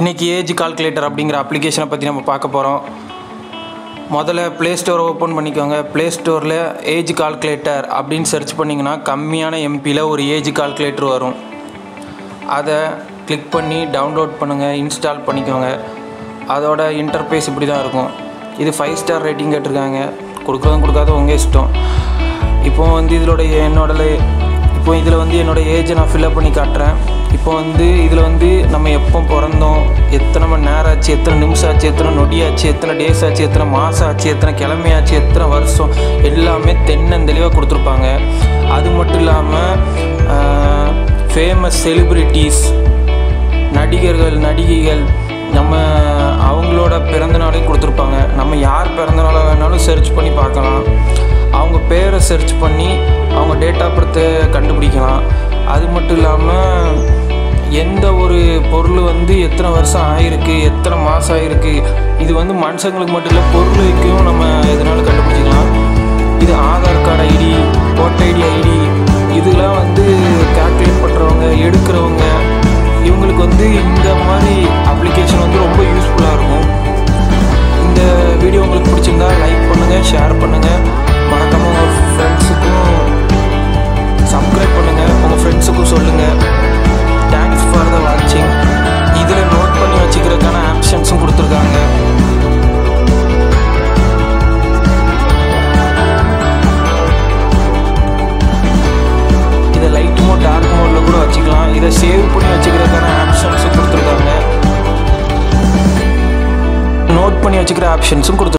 இன்றைக்கி age calculator அப்படிங்கிற அப்ளிகேஷனை பற்றி நம்ம பார்க்க போகிறோம் முதல்ல ப்ளே ஸ்டோரை ஓப்பன் பண்ணிக்கோங்க ப்ளே ஸ்டோரில் ஏஜ் கால்குலேட்டர் அப்படின்னு சர்ச் பண்ணிங்கன்னா கம்மியான எம்பியில் ஒரு ஏஜ் கால்குலேட்டர் வரும் அதை கிளிக் பண்ணி டவுன்லோட் பண்ணுங்கள் இன்ஸ்டால் பண்ணிக்கோங்க அதோட இன்டர்ஃபேஸ் இப்படி தான் இருக்கும் இது ஃபைவ் ஸ்டார் ரேட்டிங் கேட்டிருக்காங்க கொடுக்குறதும் கொடுக்காத உங்கள் இஷ்டம் இப்போ வந்து இதோட என்னோட இப்போ இதில் வந்து என்னோடய ஏஜை நான் ஃபில்அப் பண்ணி காட்டுறேன் இப்போ வந்து இதில் வந்து நம்ம எப்போ பிறந்தோம் எத்தனை மணி நேரம் ஆச்சு எத்தனை நிமிஷம் ஆச்சு எத்தனை நொடி ஆச்சு எத்தனை டேஸ் ஆச்சு எத்தனை மாதம் ஆச்சு எத்தனை கிழமை ஆச்சு எத்தனை வருஷம் எல்லாமே தென்னந்தெளிவாக கொடுத்துருப்பாங்க அது மட்டும் இல்லாமல் ஃபேமஸ் செலிப்ரிட்டிஸ் நடிகர்கள் நடிகைகள் நம்ம அவங்களோட பிறந்த நாளையும் கொடுத்துருப்பாங்க நம்ம யார் பிறந்த நாளாக வேணாலும் சர்ச் பண்ணி பார்க்கலாம் அவங்க பேரை சர்ச் பண்ணி அவங்க டேட் ஆஃப் பர்த்தை கண்டுபிடிக்கலாம் அது மட்டும் இல்லாமல் எந்த ஒரு பொருள் வந்து எத்தனை வருஷம் ஆகிருக்கு எத்தனை மாதம் ஆகிருக்கு இது வந்து மனுஷங்களுக்கு மட்டும் இல்லை பொருளுக்கும் நம்ம எதனாலும் கண்டுபிடிச்சிக்கலாம் இது Aadhaar card ID voter ID ID இதெல்லாம் வந்து கால்குலேட் பண்ணுறவங்க எடுக்கிறவங்க இவங்களுக்கு வந்து இந்த மாதிரி அப்ளிகேஷன் வந்து ரொம்ப யூஸ்ஃபுல்லாக இருக்கும் இந்த வீடியோ உங்களுக்கு பிடிச்சிருந்தா லைக் பண்ணுங்கள் ஷேர் பண்ணுங்கள் மறக்காமல் உங்கள் ஃப்ரெண்ட்ஸுக்கும் சப்ஸ்கிரைப் பண்ணுங்கள் உங்கள் ஃப்ரெண்ட்ஸுக்கும் சொல்லுங்கள் தேங்க்ஸ் ஃபார் த வாட்சிங் இதில் நோட் பண்ணி வச்சுக்கிறதுக்கான ஆப்ஷன்ஸும் கொடுத்துருக்காங்க இதை லைட் மோட் டார்க் மோடில் கூட வச்சுக்கலாம் இதை சேவ் பண்ணி வச்சுக்கிறதுக்கான ஆப்ஷன்ஸும் கொடுத்துருக்காங்க நோட் பண்ணி வச்சுக்கிற ஆப்ஷன்ஸும் கொடுத்து